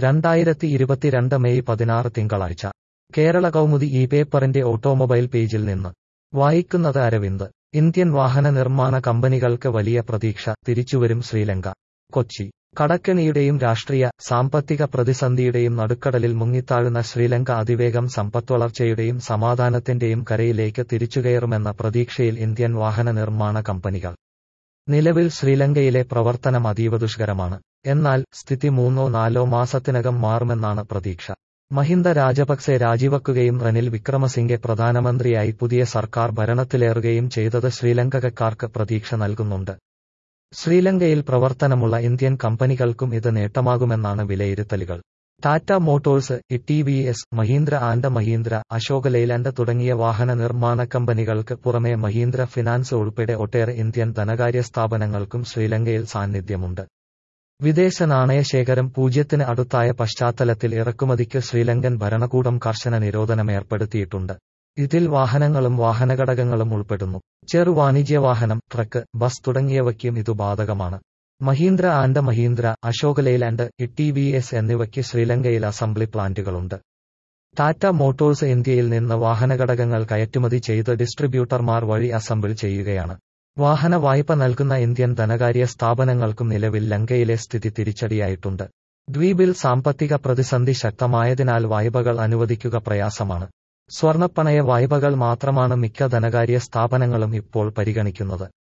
രണ്ടായിരത്തി ഇരുപത്തിരണ്ട് മെയ് പതിനാറ് തിങ്കളാഴ്ച കേരള കൗമുദി ഈ പേപ്പറിന്റെ ഓട്ടോമൊബൈൽ പേജിൽ നിന്ന് വായിക്കുന്നത് അരവിന്ദ് ഇന്ത്യൻ വാഹന നിർമ്മാണ കമ്പനികൾക്ക് വലിയ പ്രതീക്ഷ തിരിച്ചുവരും ശ്രീലങ്ക കൊച്ചി കടക്കെണിയുടെയും രാഷ്ട്രീയ സാമ്പത്തിക പ്രതിസന്ധിയുടെയും നടുക്കടലിൽ മുങ്ങിത്താഴുന്ന ശ്രീലങ്ക അതിവേഗം സമ്പദ്വളർച്ചയുടെയും സമാധാനത്തിന്റെയും കരയിലേക്ക് തിരിച്ചുകയറുമെന്ന പ്രതീക്ഷയിൽ ഇന്ത്യൻ വാഹന നിർമ്മാണ കമ്പനികൾ നിലവിൽ ശ്രീലങ്കയിലെ പ്രവർത്തനം അതീവ ദുഷ്കരമാണ് എന്നാൽ സ്ഥിതി മൂന്നോ നാലോ മാസത്തിനകം മാറുമെന്നാണ് പ്രതീക്ഷ മഹിന്ദ രാജപക്സെ രാജിവെക്കുകയും റനിൽ വിക്രമസിംഗെ പ്രധാനമന്ത്രിയായി പുതിയ സർക്കാർ ഭരണത്തിലേറുകയും ചെയ്തത് ശ്രീലങ്കക്കാർക്ക് പ്രതീക്ഷ നൽകുന്നുണ്ട് ശ്രീലങ്കയിൽ പ്രവർത്തനമുള്ള ഇന്ത്യൻ കമ്പനികൾക്കും ഇത് നേട്ടമാകുമെന്നാണ് വിലയിരുത്തലുകൾ Tata Motors T V S Mahindra and Mahindra Ashok Leyland തുടങ്ങിയ വാഹന നിർമ്മാണ കമ്പനികൾക്ക് പുറമെ മഹീന്ദ്ര ഫിനാൻസ് ഉൾപ്പെടെ ഒട്ടേറെ ഇന്ത്യൻ ധനകാര്യ സ്ഥാപനങ്ങൾക്കും ശ്രീലങ്കയിൽ സാന്നിധ്യമുണ്ട് വിദേശ നാണയശേഖരം പൂജ്യത്തിന് അടുത്തായ പശ്ചാത്തലത്തിൽ ഇറക്കുമതിക്ക് ശ്രീലങ്കൻ ഭരണകൂടം കർശന നിരോധനം ഏർപ്പെടുത്തിയിട്ടുണ്ട് ഇതിൽ വാഹനങ്ങളും വാഹനഘടകങ്ങളും ഉൾപ്പെടുന്നു ചെറു വാണിജ്യ വാഹനം ട്രക്ക് ബസ് തുടങ്ങിയവയ്ക്കും ഇതു ബാധകമാണ് Mahindra and Mahindra Ashok Leyland T V S എന്നിവയ്ക്ക് ശ്രീലങ്കയിൽ അസംബ്ലി പ്ലാന്റുകളുണ്ട് ടാറ്റ മോട്ടോഴ്സ് ഇന്ത്യയിൽ നിന്ന് വാഹനഘടകങ്ങൾ കയറ്റുമതി ചെയ്ത് ഡിസ്ട്രിബ്യൂട്ടർമാർ വഴി അസംബിൾ ചെയ്യുകയാണ് വാഹന വായ്പ നൽകുന്ന ഇന്ത്യൻ ധനകാര്യ സ്ഥാപനങ്ങൾക്കും നിലവിൽ ലങ്കയിലെ സ്ഥിതി തിരിച്ചടിയായിട്ടുണ്ട് ദ്വീപിൽ സാമ്പത്തിക പ്രതിസന്ധി ശക്തമായതിനാൽ വായ്പകൾ അനുവദിക്കുക പ്രയാസമാണ് സ്വർണപ്പണയ വായ്പകൾ മാത്രമാണ് മിക്ക ധനകാര്യ സ്ഥാപനങ്ങളും ഇപ്പോൾ പരിഗണിക്കുന്നത്